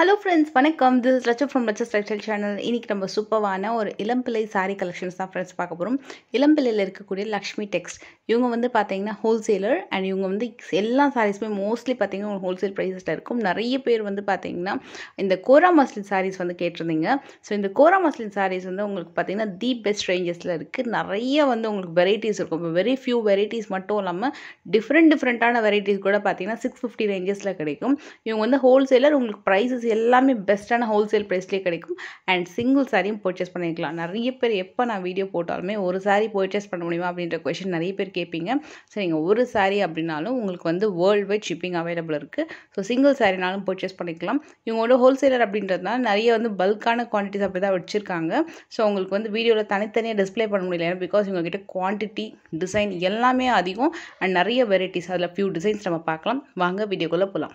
hello friends வணக்கம் this is Latcham from லட்சஸ் textile channel இன்னைக்கு நம்ம சூப்பரான ஒரு இளம்பிள்ளை சாரீ கலெக்ஷன்ஸ் தான் ஃப்ரெண்ட்ஸ் பார்க்க போகிறோம் இளம்பிள்ளையில் இருக்கக்கூடிய லக்ஷ்மி டெக்ஸ்ட் இவங்க வந்து பார்த்தீங்கன்னா ஹோல்சேலர் அண்ட் இவங்க வந்து எல்லா சாரீஸுமே மோஸ்ட்லி பார்த்தீங்கன்னா ஒரு ஹோல்சேல் ப்ரைஸஸில் இருக்கும் நிறைய பேர் வந்து பார்த்தீங்கன்னா இந்த கோரா மஸ்லின் சாரீஸ் வந்து கேட்டிருந்தீங்க ஸோ இந்த கோரா மஸ்லின் சாரீஸ் வந்து உங்களுக்கு பார்த்தீங்கன்னா தி பெஸ்ட் ரேஞ்சஸில் இருக்குது நிறைய வந்து உங்களுக்கு வெரைட்டிஸ் இருக்கும் வெரி ஃபியூ வெரைட்டிஸ் மட்டும் இல்லாமல் டிஃப்ரெண்ட் டிஃப்ரெண்ட்டான வெரைட்டிஸ் கூட பார்த்தீங்கன்னா சிக்ஸ் ஃபிஃப்டி ரேஞ்சஸில் கிடைக்கும் இவங்க வந்து ஹோல்சேலர் உங்களுக்கு ப்ரைஸஸ் எல்லாமே பெஸ்ட்டான ஹோல்சேல் ப்ரைஸ்லேயே கிடைக்கும் அண்ட் சிங்கிள் சாரியும் பர்ச்சேஸ் பண்ணிக்கலாம் நிறைய பேர் எப்போ நான் வீடியோ போட்டாலுமே ஒரு சாரி பர்ச்சேஸ் பண்ண முடியுமா அப்படின்ற கொஷின் நிறைய பேர் கேட்பீங்க ஸோ நீங்கள் ஒரு சாரி அப்படின்னாலும் உங்களுக்கு வந்து வேர்ல்டு வைட் ஷிப்பிங் அவைலபிள் இருக்குது ஸோ சிங்கிள் சாரினாலும் பர்ச்சேஸ் பண்ணிக்கலாம் இவங்களோட ஹோல்சேலர் அப்படின்றதுனால நிறைய வந்து பல்கான குவான்டிட்டிஸ் அப்படி தான் வச்சுருக்காங்க ஸோ உங்களுக்கு வந்து வீடியோவில் தனித்தனியாக டிஸ்ப்ளே பண்ண முடியல பிகாஸ் இவங்ககிட்ட குவான்டிட்டி டிசைன் எல்லாமே அதிகம் அண்ட் நிறைய வெரைட்டிஸ் அதில் ஃபியூ டிசைன்ஸ் நம்ம பார்க்கலாம் வாங்க வீடியோக்குள்ளே போகலாம்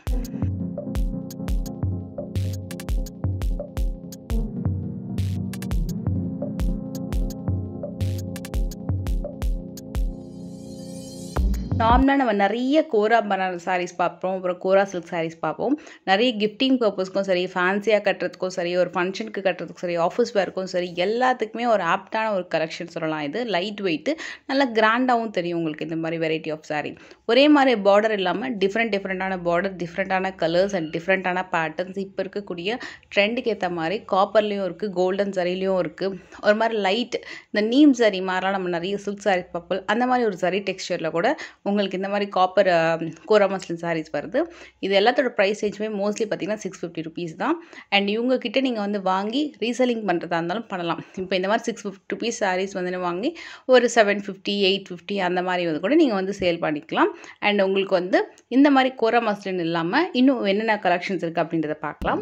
நார்மலாக நம்ம நிறைய கோரா பனானா சாரீஸ் பார்ப்போம் அப்புறம் கோரா சில்க் சாரீஸ் பார்ப்போம் நிறைய கிஃப்டிங் பர்பஸ்க்கும் சரி ஃபேன்சியாக கட்டுறதுக்கும் சரி ஒரு ஃபங்க்ஷனுக்கு கட்டுறதுக்கும் சரி ஆஃபீஸ் வேர்க்கும் சரி எல்லாத்துக்குமே ஒரு ஆப்டான ஒரு கலெக்ஷன் சொல்லலாம் இது லைட் வெயிட்டு நல்லா கிராண்டாகவும் தெரியும் உங்களுக்கு இந்த மாதிரி வெரைட்டி ஆஃப் சாரீ ஒரே மாதிரி பார்டர் இல்லாமல் டிஃப்ரெண்ட் டிஃப்ரெண்ட்டான பார்டர் டிஃப்ரெண்ட்டான கலர்ஸ் அண்ட் டிஃப்ரெண்ட்டான பேட்டர்ன்ஸ் இப்போ இருக்கக்கூடிய ட்ரெண்டுக்கு ஏற்ற மாதிரி காப்பர்லேயும் இருக்குது கோல்டன் சரிலையும் இருக்குது ஒரு மாதிரி லைட் இந்த நீம் சரி மாதிரிலாம் நம்ம நிறைய சில்க் சாரீ பார்ப்போம் அந்த மாதிரி ஒரு சரி டெக்ஸ்டரில் கூட உங்களுக்கு இந்த மாதிரி காப்பர் கோரா மஸ்லின் சாரீஸ் வருது இது எல்லாத்தோட ப்ரைஸ் ரேஞ்சுமே மோஸ்ட்லி பார்த்தீங்கன்னா சிக்ஸ் ஃபிஃப்டி ருபீஸ் தான் அண்ட் இவங்க கிட்ட நீங்கள் வந்து வாங்கி ரீசெல்லிங் பண்ணுறதா இருந்தாலும் பண்ணலாம் இப்போ இந்த மாதிரி சிக்ஸ் ஃபிஃப்டி ருபீஸ் சாரீஸ் வந்து வாங்கி ஒரு செவன் ஃபிஃப்டி எயிட் ஃபிஃப்டி அந்த மாதிரி வந்து கூட நீங்கள் வந்து சேல் பண்ணிக்கலாம் அண்ட் உங்களுக்கு வந்து இந்த மாதிரி கோரா மஸ்லின் இல்லாமல் இன்னும் என்னென்ன கலெக்ஷன்ஸ் இருக்குது அப்படின்றத பார்க்கலாம்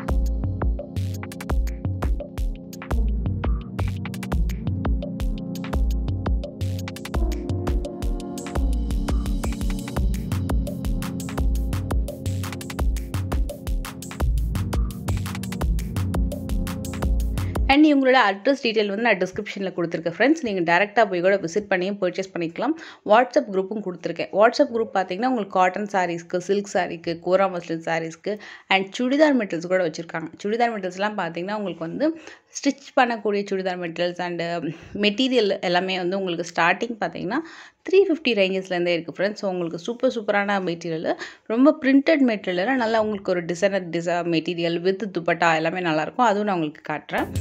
அண்ட் இவங்களோட அட்ரஸ் டீட்டெயில் வந்து நான் டிஸ்கிரிப்ஷனில் கொடுத்துருக்கேன் ஃப்ரெண்ட்ஸ் நீங்கள் டேரெக்டாக போய் கூட விசிட் பண்ணியும் பர்ச்சேஸ் பண்ணிக்கலாம் வாட்ஸ்அப் குரூப்பும் கொடுத்துருக்கேன் வாட்ஸ்அப் குரூப் பார்த்தீங்கன்னா உங்களுக்கு காட்டன் சாரீஸ்க்கு சில்க் சாரீக்கு கோரா மஸ்லின் சாரீஸ்க்கு அண்ட் சுடிதார் மெட்டீரியல்ஸ் கூட வச்சுருக்காங்க சுடிதார் மெட்டீரியல்ஸ்லாம் பார்த்தீங்கன்னா உங்களுக்கு வந்து ஸ்டிச் பண்ணக்கூடிய சுடிதார் மெட்டீரியல்ஸ் அண்டு மெட்டீரியல் எல்லாமே வந்து உங்களுக்கு ஸ்டார்டிங் பார்த்தீங்கன்னா த்ரீ ஃபிஃப்டி ரேஞ்சஸ்லேருந்தே இருக்குது ஃப்ரெண்ட்ஸ் உங்களுக்கு சூப்பர் சூப்பரான மெட்டீரியல் ரொம்ப பிரிண்டட் மெட்டீரியலில் நல்லா உங்களுக்கு ஒரு டிசைனர் டிசை மெட்டீரியல் வித் துப்பட்டா எல்லாமே நல்லாயிருக்கும் அதுவும் நான் உங்களுக்கு காட்டுறேன்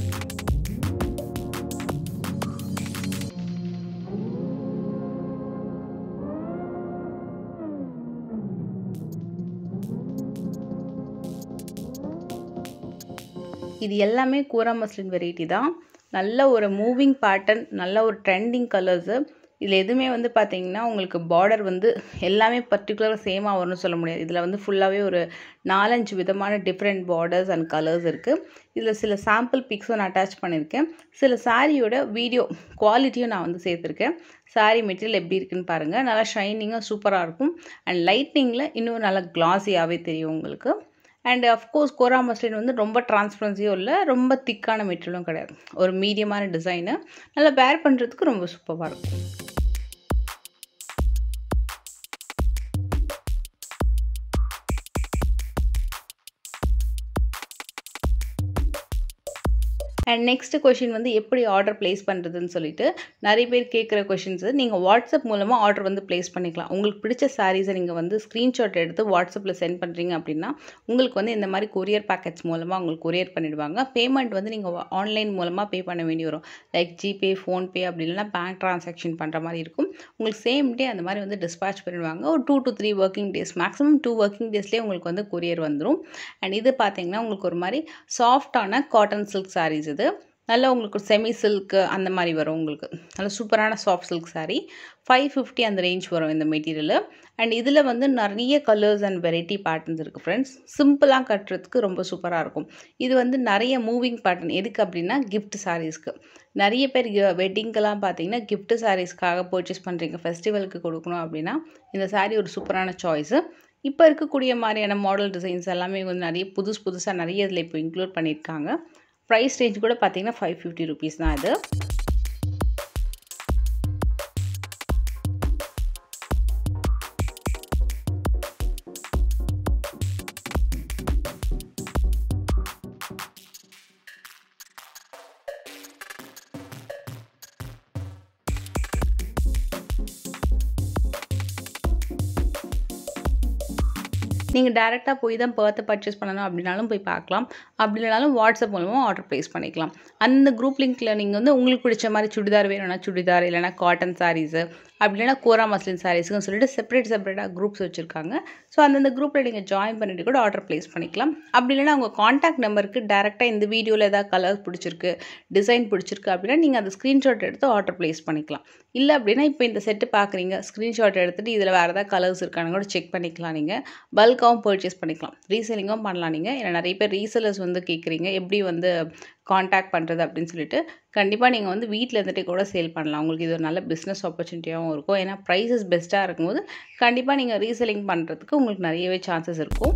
இது எல்லாமே கூரா மஸ்லின் வெரைட்டி தான் நல்ல ஒரு மூவிங் பேட்டர்ன் நல்ல ஒரு ட்ரெண்டிங் கலர்ஸு இதில் எதுவுமே வந்து பார்த்தீங்கன்னா உங்களுக்கு பார்டர் வந்து எல்லாமே பர்டிகுலராக சேமாக வரும்னு சொல்ல முடியாது இதில் வந்து ஃபுல்லாகவே ஒரு நாலஞ்சு விதமான டிஃப்ரெண்ட் பார்டர்ஸ் அண்ட் கலர்ஸ் இருக்குது இதில் சில சாம்பிள் பிக்ஸும் நான் அட்டாச் பண்ணியிருக்கேன் சில சாரியோட வீடியோ குவாலிட்டியும் நான் வந்து சேர்த்துருக்கேன் சாரீ மெட்டீரியல் எப்படி இருக்குன்னு பாருங்கள் நல்லா ஷைனிங்காக சூப்பராக இருக்கும் அண்ட் லைட்னிங்கில் இன்னும் நல்லா கிளாஸியாகவே தெரியும் உங்களுக்கு அண்ட் அஃப்கோர்ஸ் கோரா மஸ்லின் வந்து ரொம்ப டிரான்ஸ்பரன்சியும் இல்லை ரொம்ப திக்கான மெட்டீரியலும் கிடையாது ஒரு மீடியமான டிசைனு நல்லா வேர் பண்ணுறதுக்கு ரொம்ப சூப்பராக இருக்கும் அண்ட் நெக்ஸ்ட் கொஷின் வந்து எப்படி ஆர்டர் ப்ளேஸ் பண்ணுறதுன்னு சொல்லிட்டு நிறைய பேர் கேட்குற கொஷின்ஸு நீங்கள் வாட்ஸ்அப் மூலமாக ஆர்டர் வந்து ப்ளேஸ் பண்ணிக்கலாம் உங்களுக்கு பிடிச்ச சாரீஸை நீங்கள் வந்து ஸ்க்ரீன்ஷாட் எடுத்து வாட்ஸ்அப்பில் சென்ட் பண்ணுறீங்க அப்படின்னா உங்களுக்கு வந்து இந்த மாதிரி கொரியர் பேக்கெட்ஸ் மூலமாக உங்களுக்கு கொரியர் பண்ணிவிடுவாங்க பேமெண்ட் வந்து நீங்கள் ஆன்லைன் மூலமாக பே பண்ண வேண்டி வரும் லைக் ஜிபே ஃபோன்பே அப்படி இல்லைனா பேங்க் ட்ரான்சாக்ஷன் பண்ணுற மாதிரி இருக்கும் உங்களுக்கு சேம் டே அந்த மாதிரி வந்து டிஸ்பேச் பண்ணிடுவாங்க ஒரு two to three working days maximum two working டேஸ்லேயே உங்களுக்கு வந்து கொரியர் வந்துடும் அண்ட் இது பார்த்தீங்கன்னா உங்களுக்கு ஒரு மாதிரி சாஃப்டான காட்டன் சில்க் சாரீஸ் இது நல்லா உங்களுக்கு செமி சில்க்கு அந்த மாதிரி வரும் உங்களுக்கு நல்ல சூப்பரான soft silk sari five fifty அந்த ரேஞ்ச் வரும் இந்த மெட்டீரியலு அண்ட் இதில் வந்து நிறைய கலர்ஸ் அண்ட் வெரைட்டி பேட்டர்ன்ஸ் இருக்குது ஃப்ரெண்ட்ஸ் சிம்பிளாக கட்டுறதுக்கு ரொம்ப சூப்பராக இருக்கும் இது வந்து நிறைய மூவிங் பேட்டர்ன் எதுக்கு அப்படின்னா கிஃப்ட் சாரீஸ்க்கு நிறைய பேர் வெட்டிங்கெல்லாம் பார்த்தீங்கன்னா கிஃப்ட் சாரீஸ்க்காக பர்ச்சேஸ் பண்ணுறீங்க ஃபெஸ்டிவலுக்கு கொடுக்கணும் அப்படின்னா இந்த சாரீ ஒரு சூப்பரான சாய்ஸு இப்போ இருக்கக்கூடிய மாதிரியான மாடல் டிசைன்ஸ் எல்லாமே வந்து நிறைய புதுசு புதுசாக நிறைய இதில் இப்போ இன்க்ளூட் பண்ணியிருக்காங்க ப்ரைஸ் ரேஞ்ச் கூட பார்த்தீங்கன்னா ஃபைவ் ஃபிஃப்டி ருபீஸ் தான் இது நீங்கள் டேரெக்டாக போய் தான் பார்த்து பர்ச்சேஸ் பண்ணணும் அப்படின்னாலும் போய் பார்க்கலாம் அப்படி இல்லைனாலும் வாட்ஸ்அப் மூலமாக ஆர்டர் ப்ளேஸ் பண்ணிக்கலாம் அந்த குரூப் லிங்க்கில் நீங்கள் வந்து உங்களுக்கு பிடிச்ச மாதிரி சுடிதார் வேணும்னா சுடிதார் இல்லைனா காட்டன் சாரீஸு அப்படி இல்லைனா கோரா மஸ்லின் சாரீஸ்னு சொல்லிட்டு செப்பரேட் செப்பரேட்டாக குரூப்ஸ் வச்சுருக்காங்க ஸோ அந்தந்த குரூப்பில் நீங்கள் ஜாயின் பண்ணிட்டு கூட ஆர்டர் ப்ளேஸ் பண்ணிக்கலாம் அப்படி இல்லைனா உங்கள் காண்டாக்ட் நம்பருக்கு டேரெக்டாக இந்த வீடியோவில் ஏதாவது கலர் பிடிச்சிருக்கு டிசைன் பிடிச்சிருக்கு அப்படின்னா நீங்கள் அந்த ஸ்க்ரீன்ஷாட் எடுத்து ஆர்டர் ப்ளேஸ் பண்ணிக்கலாம் இல்லை அப்படின்னா இப்போ இந்த செட்டு பார்க்குறீங்க ஸ்க்ரீன்ஷாட் எடுத்துகிட்டு இதில் வேறு ஏதாவது கலர்ஸ் இருக்கான்னு கூட செக் பண்ணிக்கலாம் நீங்கள் பல்காகவும் பர்ச்சேஸ் பண்ணிக்கலாம் ரீசேலிங்கும் பண்ணலாம் நீங்கள் ஏன்னா நிறைய பேர் ரீசேலர்ஸ் வந்து கேட்குறீங்க எப்படி வந்து காண்டாக்ட் பண்ணுறது அப்படின்னு சொல்லிட்டு கண்டிப்பாக நீங்கள் வந்து வீட்டில் இருந்துகிட்டே கூட சேல் பண்ணலாம் உங்களுக்கு இது ஒரு நல்ல பிஸ்னஸ் ஆப்பர்ச்சுனிட்டியாகவும் இருக்கும் ஏன்னா ப்ரைஸஸ் பெஸ்ட்டாக இருக்கும்போது கண்டிப்பாக நீங்கள் ரீசேலிங் பண்ணுறதுக்கு உங்களுக்கு நிறையவே சான்சஸ் இருக்கும்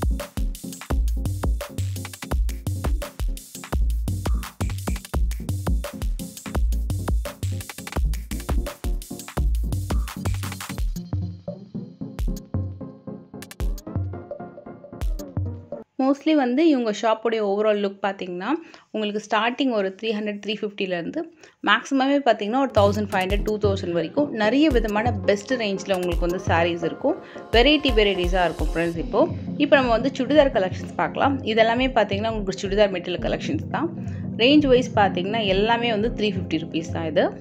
மோஸ்ட்லி வந்து இவங்க ஷாப்புடைய ஓவரால் லுக் பார்த்தீங்கன்னா உங்களுக்கு ஸ்டார்டிங் ஒரு த்ரீ ஹண்ட்ரட் த்ரீ ஃபிஃப்டிலேருந்து மேக்ஸிமமே பார்த்தீங்கன்னா ஒரு thousand five hundred two thousand வரைக்கும் நிறைய விதமான பெஸ்ட் ரேஞ்சில் உங்களுக்கு வந்து சாரீஸ் இருக்கும் வெரைட்டி வெரைட்டிஸாக இருக்கும் ஃப்ரெண்ட்ஸ் இப்போது இப்போ நம்ம வந்து சுடிதார் கலெக்ஷன்ஸ் பார்க்கலாம் இதெல்லாமே பார்த்தீங்கன்னா உங்களுக்கு சுடிதார் மெட்டீரியல் கலெக்ஷன்ஸ் தான் ரேஞ்ச் வைஸ் பார்த்தீங்கன்னா எல்லாமே வந்து த்ரீ ஃபிஃப்டி ருபீஸ் தான் இது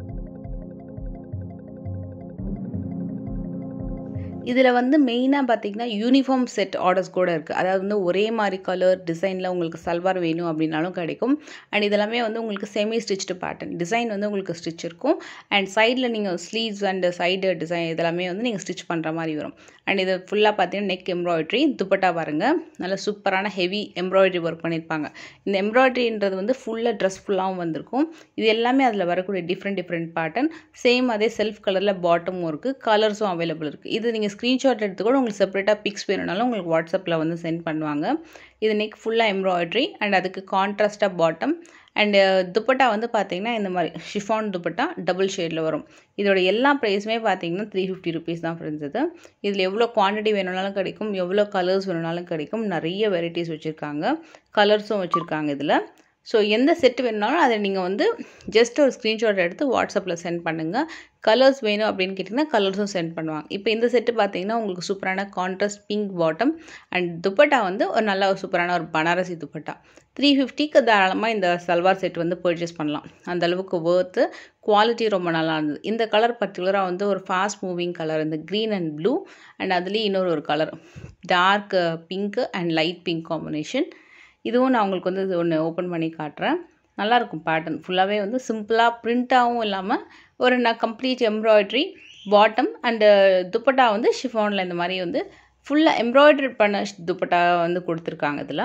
இதில் வந்து மெயினாக பார்த்தீங்கன்னா யூனிஃபார்ம் செட் ஆர்டர்ஸ் கூட இருக்குது அதாவது வந்து ஒரே மாதிரி கலர் டிசைனில் உங்களுக்கு சல்வார் வேணும் அப்படின்னாலும் கிடைக்கும் அண்ட் இதெல்லாமே வந்து உங்களுக்கு செமி ஸ்டிச்டு பேட்டர்ன் டிசைன் வந்து உங்களுக்கு ஸ்டிச் இருக்கும் அண்ட் சைடில் நீங்கள் ஸ்லீவ்ஸ் அண்ட் சைடு டிசைன் இதெல்லாமே வந்து நீங்கள் ஸ்டிச் பண்ணுற மாதிரி வரும் அண்ட் இது ஃபுல்லாக பார்த்தீங்கன்னா நெக் எம்ப்ராய்ட்ரி துப்பட்டா பாருங்க நல்ல சூப்பரான ஹெவி எம்ப்ராய்டரி ஒர்க் பண்ணியிருப்பாங்க இந்த எம்ப்ராய்டரின்றது வந்து ஃபுல்லாக ட்ரெஸ் ஃபுல்லாகவும் வந்திருக்கும் இது எல்லாமே அதில் வரக்கூடிய டிஃப்ரெண்ட் டிஃப்ரெண்ட் பேட்டர்ன் சேம் அதே செல்ஃப் கலரில் பாட்டமும் இருக்குது கலர்ஸும் அவைலபிள் இருக்குது இது நீங்கள் ஸ்க்ரீன்ஷாட் எடுத்து கூட உங்களுக்கு செப்பரேட்டாக பிக்ஸ் வேணும்னாலும் உங்களுக்கு வாட்ஸ்அப்பில் வந்து சென்ட் பண்ணுவாங்க இது நெக் ஃபுல்லாக எம்ப்ராய்ட்ரி அண்ட் அதுக்கு கான்ட்ராஸ்டாக பாட்டம் அண்டு துப்பட்டா வந்து பார்த்தீங்கன்னா இந்த மாதிரி ஷிஃபான் துப்பட்டா டபுள் ஷேடில் வரும் இதோட எல்லா ப்ரைஸுமே பார்த்தீங்கன்னா த்ரீ ஃபிஃப்டி ருபீஸ் தான் ஃப்ரெண்ட்ஸ் இது இதில் எவ்வளோ குவான்டிட்டி வேணும்னாலும் கிடைக்கும் எவ்வளோ கலர்ஸ் வேணும்னாலும் கிடைக்கும் நிறைய வெரைட்டிஸ் வச்சுருக்காங்க கலர்ஸும் வச்சுருக்காங்க இதில் ஸோ எந்த செட்டு வேணுனாலும் அதை நீங்கள் வந்து ஜஸ்ட் ஒரு ஸ்க்ரீன்ஷாட் எடுத்து வாட்ஸ்அப்பில் சென்ட் பண்ணுங்கள் கலர்ஸ் வேணும் அப்படின்னு கேட்டிங்கன்னா கலர்ஸும் சென்ட் பண்ணுவாங்க இப்போ இந்த செட்டு பார்த்தீங்கன்னா உங்களுக்கு சூப்பரான contrast pink bottom and dupatta வந்து ஒரு நல்ல ஒரு சூப்பரான ஒரு பனாரசி துப்பட்டா த்ரீ ஃபிஃப்டிக்கு தாராளமாக இந்த சல்வார் செட் வந்து பர்ச்சேஸ் பண்ணலாம் அந்த அளவுக்கு ஒர்த்து குவாலிட்டி ரொம்ப நல்லா இருந்தது இந்த கலர் பர்டிகுலராக வந்து ஒரு ஃபாஸ்ட் மூவிங் கலர் இந்த க்ரீன் அண்ட் ப்ளூ அண்ட் அதுலேயும் இன்னொரு ஒரு colour dark pink and light pink combination இதுவும் நான் உங்களுக்கு வந்து இது ஒன்று ஓப்பன் பண்ணி காட்டுறேன் நல்லாயிருக்கும் பேட்டர்ன் ஃபுல்லாகவே வந்து சிம்பிளாக ப்ரிண்ட்டாகவும் இல்லாமல் ஒரு நான் complete embroidery bottom and dupatta வந்து ஷிஃபானில் இந்த மாதிரி வந்து ஃபுல்லாக எம்ப்ராய்டரி பண்ண துப்பட்டா வந்து கொடுத்துருக்காங்க இதில்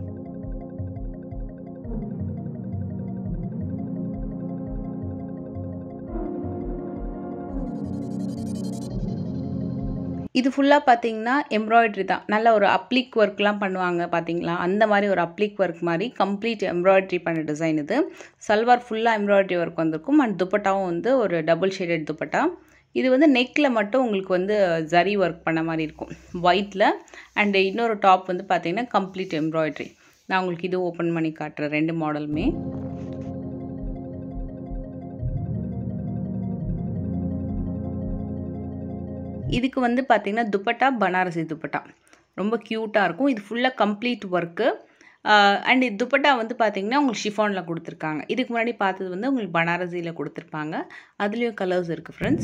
இது ஃபுல்லாக பார்த்தீங்கன்னா எம்ப்ராய்ட்ரி தான் நல்ல ஒரு அப்ளிக் ஒர்க்லாம் பண்ணுவாங்க பார்த்தீங்களா அந்த மாதிரி ஒரு அப்ளிக் ஒர்க் மாதிரி கம்ப்ளீட் எம்ப்ராய்ட்ரி பண்ண டிசைன் இது சல்வார் ஃபுல்லாக எம்ப்ராய்ட்ரி ஒர்க் வந்திருக்கும் அண்ட் துப்பட்டாவும் வந்து ஒரு டபுள் ஷேடட் துப்பட்டா இது வந்து நெக்கில் மட்டும் உங்களுக்கு வந்து ஜரி ஒர்க் பண்ண மாதிரி இருக்கும் ஒயிட்டில் அண்டு இன்னொரு டாப் வந்து பார்த்தீங்கன்னா கம்ப்ளீட் எம்ப்ராய்ட்ரி நான் உங்களுக்கு இது ஓப்பன் பண்ணி காட்டுறேன் ரெண்டு மாடலுமே இதுக்கு வந்து பார்த்திங்கன்னா துப்பட்டா பனாரசி துப்பட்டா ரொம்ப க்யூட்டாக இருக்கும் இது ஃபுல்லாக கம்ப்ளீட் ஒர்க்கு அண்ட் இது துப்பட்டா வந்து பார்த்திங்கன்னா உங்களுக்கு ஷிஃபானில் கொடுத்துருக்காங்க இதுக்கு முன்னாடி பார்த்தது வந்து உங்களுக்கு பனாரசியில் கொடுத்துருப்பாங்க அதுலேயும் கலர்ஸ் இருக்குது ஃப்ரெண்ட்ஸ்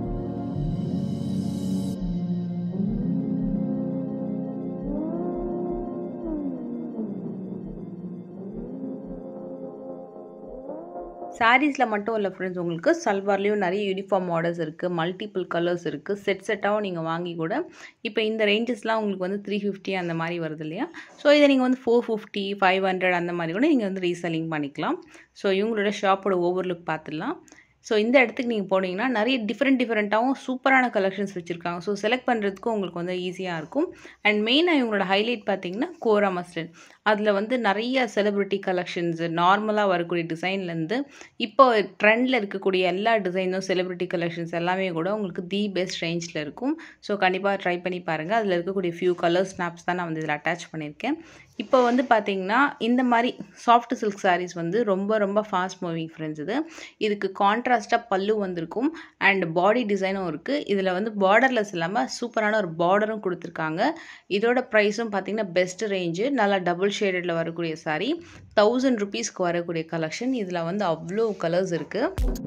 சாரீஸில் மட்டும் இல்லை ஃப்ரெண்ட்ஸ் உங்களுக்கு சல்வார்லேயும் நிறைய யூனிஃபார்ம் மாடல்ஸ் இருக்குது மல்டிபிள் கலர்ஸ் இருக்குது செட் செட்டாகவும் நீங்கள் வாங்கி கூட இப்போ இந்த ரேஞ்சஸ்லாம் உங்களுக்கு வந்து த்ரீ ஃபிஃப்டி அந்த மாதிரி வருது இல்லையா ஸோ இதை நீங்கள் வந்து ஃபோர் ஃபிஃப்டி ஃபைவ் ஹண்ட்ரட் அந்த மாதிரி கூட நீங்கள் வந்து ரீசெல்லிங் பண்ணிக்கலாம் ஸோ இவங்களோட ஷாப்போட ஓவர்லுக் பார்த்துடலாம் ஸோ இந்த இடத்துக்கு நீங்கள் போனீங்கன்னா நிறைய டிஃப்ரெண்ட் டிஃப்ரெண்ட்டாகவும் சூப்பரான கலெக்ஷன்ஸ் வச்சுருக்காங்க ஸோ செலக்ட் பண்ணுறதுக்கும் உங்களுக்கு வந்து ஈஸியாக இருக்கும் அண்ட் மெயினாக இவங்களோட ஹைலைட் பார்த்தீங்கன்னா கோரா மஸ்டர்ட் அதில் வந்து நிறைய செலிப்ரிட்டி கலெக்ஷன்ஸு நார்மலாக வரக்கூடிய டிசைன்லேருந்து இப்போ ட்ரெண்டில் இருக்கக்கூடிய எல்லா டிசைனும் செலிப்ரிட்டி கலெக்ஷன்ஸ் எல்லாமே கூட உங்களுக்கு தி பெஸ்ட் ரேஞ்சில் இருக்கும் ஸோ கண்டிப்பாக ட்ரை பண்ணி பாருங்கள் அதில் இருக்கக்கூடிய ஃபியூ கலர் ஸ்னாப்ஸ் தான் நான் வந்து இதில் அட்டாச் பண்ணியிருக்கேன் இப்போ வந்து பார்த்தீங்கன்னா இந்த மாதிரி சாஃப்ட் சில்க் sarees வந்து ரொம்ப ரொம்ப ஃபாஸ்ட் மூவிங் ஃப்ரெண்ட்ஸ் இது இதுக்கு கான்ட்ராஸ்ட்டாக பல்லு வந்திருக்கும் அண்ட் பாடி டிசைனும் இருக்குது இதில் வந்து பார்டர்லெஸ் இல்லாமல் சூப்பரான ஒரு பார்டரும் கொடுத்துருக்காங்க இதோட ப்ரைஸும் பார்த்தீங்கன்னா பெஸ்ட் ரேஞ்சு நல்லா டபுள் ஷேடடில் வரக்கூடிய saree தௌசண்ட் ருபீஸ்க்கு வரக்கூடிய கலெக்ஷன் இதில் வந்து அவ்வளோ கலர்ஸ் இருக்குது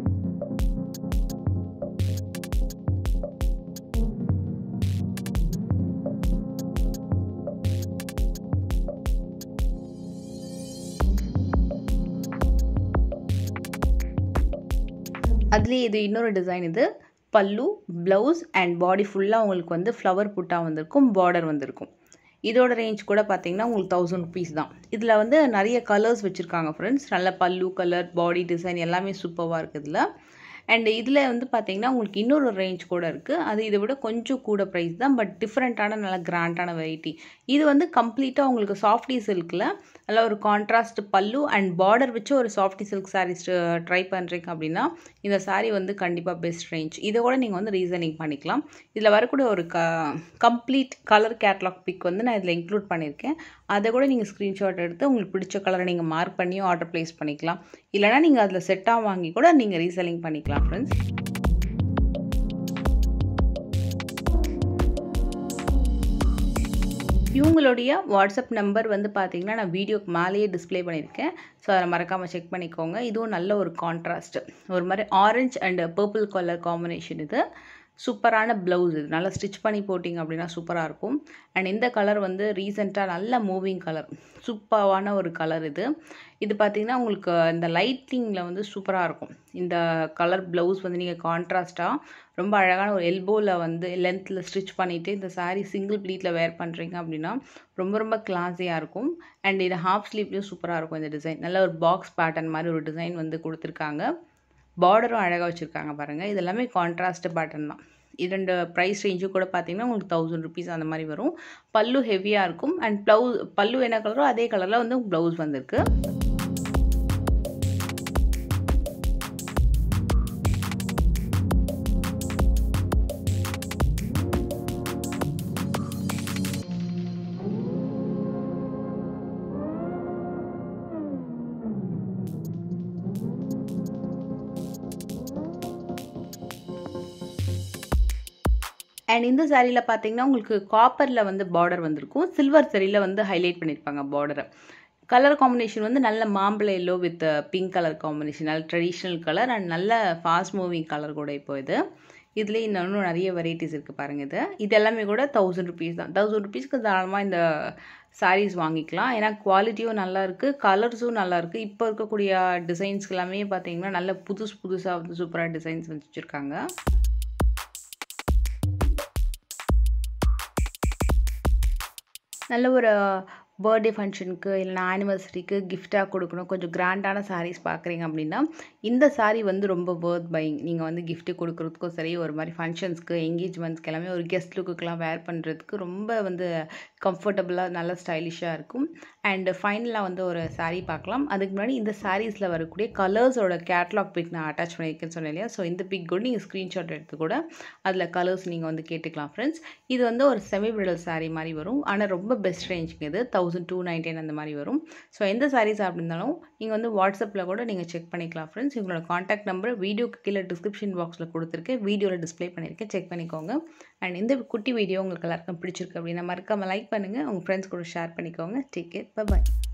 அதுலேயே இது இன்னொரு டிசைன் இது பல்லு ப்ளவுஸ் அண்ட் பாடி ஃபுல்லாக உங்களுக்கு வந்து ஃப்ளவர் புட்டா வந்திருக்கும் பார்டர் வந்திருக்கும் இதோட ரேஞ்ச் கூட பார்த்தீங்கன்னா உங்களுக்கு தௌசண்ட் ருபீஸ் தான் இதில் வந்து நிறைய கலர்ஸ் வச்சுருக்காங்க ஃப்ரெண்ட்ஸ் நல்ல பல்லு கலர் பாடி டிசைன் எல்லாமே சூப்பராக இருக்குது இதில் அண்ட் இதில் வந்து பார்த்தீங்கன்னா உங்களுக்கு இன்னொரு ரேஞ்ச் கூட இருக்குது அது இதை விட கொஞ்சம் கூட ப்ரைஸ் தான் பட் டிஃப்ரெண்ட்டான நல்ல கிராண்டான வெரைட்டி இது வந்து கம்ப்ளீட்டாக உங்களுக்கு சாஃப்டி சில்கில் நல்ல ஒரு கான்ட்ராஸ்ட் பல்லு அண்ட் பார்டர் வச்சு ஒரு சாஃப்டி சில்க் சாரீஸ் ட்ரை பண்ணுறீங்க அப்படின்னா இந்த saree வந்து கண்டிப்பாக பெஸ்ட் ரேஞ்ச் இதை கூட நீங்கள் வந்து ரீசனிங் பண்ணிக்கலாம் இதில் வரக்கூடிய ஒரு க கம்ப்ளீட் கலர் கேட்லாக் பிக் வந்து நான் இதில் இன்க்ளூட் பண்ணியிருக்கேன் அதை கூட நீங்கள் ஸ்க்ரீன்ஷாட் எடுத்து உங்களுக்கு பிடிச்ச கலரை நீங்கள் மார்க் பண்ணியும் ஆர்டர் ப்ளேஸ் பண்ணிக்கலாம் இல்லைனா நீங்கள் அதில் செட்டாக வாங்கி கூட நீங்கள் ரீசெல்லிங் பண்ணிக்கலாம் ஃப்ரெண்ட்ஸ் இவங்களுடைய வாட்ஸ்அப் நம்பர் வந்து பார்த்தீங்கன்னா நான் வீடியோக்கு மேலேயே டிஸ்ப்ளே பண்ணியிருக்கேன் ஸோ அதை மறக்காமல் செக் பண்ணிக்கோங்க இதுவும் நல்ல ஒரு கான்ட்ராஸ்ட் ஒரு மாதிரி orange and purple colour combination இது சூப்பரான ப்ளவுஸ் இது நல்லா ஸ்டிச் பண்ணி போட்டிங்க அப்படின்னா சூப்பராக இருக்கும் அண்ட் இந்த கலர் வந்து ரீசெண்டாக நல்ல மூவிங் கலர் சூப்பரான ஒரு கலர் இது இது பார்த்தீங்கன்னா உங்களுக்கு இந்த லைட்டிங்கில் வந்து சூப்பராக இருக்கும் இந்த கலர் ப்ளவுஸ் வந்து நீங்கள் கான்ட்ராஸ்ட்டாக ரொம்ப அழகான ஒரு எல்போவில் வந்து லென்த்தில் ஸ்டிச் பண்ணிவிட்டு இந்த saree சிங்கிள் ப்ளீட்டில் வேர் பண்ணுறீங்க அப்படின்னா ரொம்ப ரொம்ப கிளாஸியாக இருக்கும் அண்ட் இது ஹாஃப் ஸ்லீவ்லேயும் சூப்பராக இருக்கும் இந்த டிசைன் நல்ல ஒரு பாக்ஸ் பேட்டர்ன் மாதிரி ஒரு டிசைன் வந்து கொடுத்துருக்காங்க பார்டரும் அழகாக வச்சுருக்காங்க பாருங்கள் இது எல்லாமே கான்ட்ராஸ்ட் பேட்டர்ன் தான் இரண்டு ப்ரைஸ் ரேஞ்சும் கூட பார்த்தீங்கன்னா உங்களுக்கு தௌசண்ட் ருபீஸ் அந்த மாதிரி வரும் பல்லு ஹெவியாக இருக்கும் அண்ட் ப்ளவுஸ் பல்லு என்ன கலரோ அதே கலரில் வந்து ப்ளவுஸ் வந்திருக்கு அண்ட் இந்த சாரியில் பார்த்தீங்கன்னா உங்களுக்கு காப்பரில் வந்து பார்டர் வந்திருக்கும் சில்வர் சரியில் வந்து ஹைலைட் பண்ணியிருப்பாங்க பார்டரை கலர் காம்பினேஷன் வந்து நல்ல மாம்பழ yellow with pink colour combination நல்ல ட்ரெடிஷ்னல் கலர் அண்ட் நல்ல ஃபாஸ்ட் மூவிங் கலர் கூட இப்போ இது இதுலேயே இன்னும் நிறைய வெரைட்டிஸ் இருக்குது பாருங்கள் இது இது எல்லாமே கூட தௌசண்ட் ருபீஸ் தான் தௌசண்ட் ருபீஸ்க்கு தாராளமாக இந்த சாரீஸ் வாங்கிக்கலாம் ஏன்னா குவாலிட்டியும் நல்லா இருக்குது கலர்ஸும் நல்லா இருக்குது இப்போ இருக்கக்கூடிய டிசைன்ஸ்க்கு எல்லாமே பார்த்தீங்கன்னா நல்ல புதுசு புதுசாக வந்து சூப்பராக டிசைன்ஸ் வந்து வச்சுருக்காங்க நல்ல ஒரு பர்த்டே ஃபங்க்ஷனுக்கு இல்லைனா ஆனிவர்சரிக்கு கிஃப்டாக கொடுக்கணும் கொஞ்சம் கிராண்டான சாரீஸ் பார்க்குறீங்க அப்படின்னா இந்த saree வந்து ரொம்ப worth பையிங் நீங்கள் வந்து gift கொடுக்குறதுக்கும் சரி ஒரு மாதிரி ஃபங்க்ஷன்ஸ்க்கு என்கேஜ்மெண்ட்ஸ்க்கு எல்லாமே ஒரு கெஸ்ட் லுக்குக்கெலாம் வேர் பண்ணுறதுக்கு ரொம்ப வந்து கம்ஃபர்டபுளாக நல்ல ஸ்டைலிஷாக இருக்கும் அண்ட் ஃபைனலாக வந்து ஒரு saree பார்க்கலாம் அதுக்கு முன்னாடி இந்த சாரீஸில் வரக்கூடிய கலர்ஸோட கேட்லாக் பிக் நான் அட்டாச் பண்ணியிருக்கேன்னு சொன்னேன் இல்லையா ஸோ இந்த பிக் கூட நீங்கள் ஸ்க்ரீன்ஷாட் எடுத்து கூட அதில் கலர்ஸ் நீங்கள் வந்து கேட்டுக்கலாம் ஃப்ரெண்ட்ஸ் இது வந்து ஒரு செமி பிரிடல் saree மாதிரி வரும் ஆனால் ரொம்ப பெஸ்ட் ரேஞ்சுக்கு இது தௌசண்ட் டூ நைன்டீன் அந்த மாதிரி வரும் ஸோ எந்த சாரீஸ் அப்படின்னாலும் நீங்கள் வந்து வாட்ஸ்அப்பில் கூட நீங்கள் செக் பண்ணிக்கலாம் ஃப்ரெண்ட்ஸ் உங்களோட காண்டாக்ட் நம்பர் வீடியோக்கு கீழே டிஸ்கிரிப்ஷன் பாக்ஸில் கொடுத்துருக்கேன் வீடியோவில் டிஸ்ப்ளே பண்ணியிருக்கேன் செக் பண்ணிக்கோங்க அண்ட் இந்த குட்டி வீடியோ உங்களுக்கு எல்லாருக்கும் பிடிச்சிருக்கு அப்படின்னா மறக்காமல் லைக் பண்ணுங்கள் உங்கள் ஃப்ரெண்ட்ஸ் கூட ஷேர் பண்ணிக்கோங்க டேக் கேர் பாய்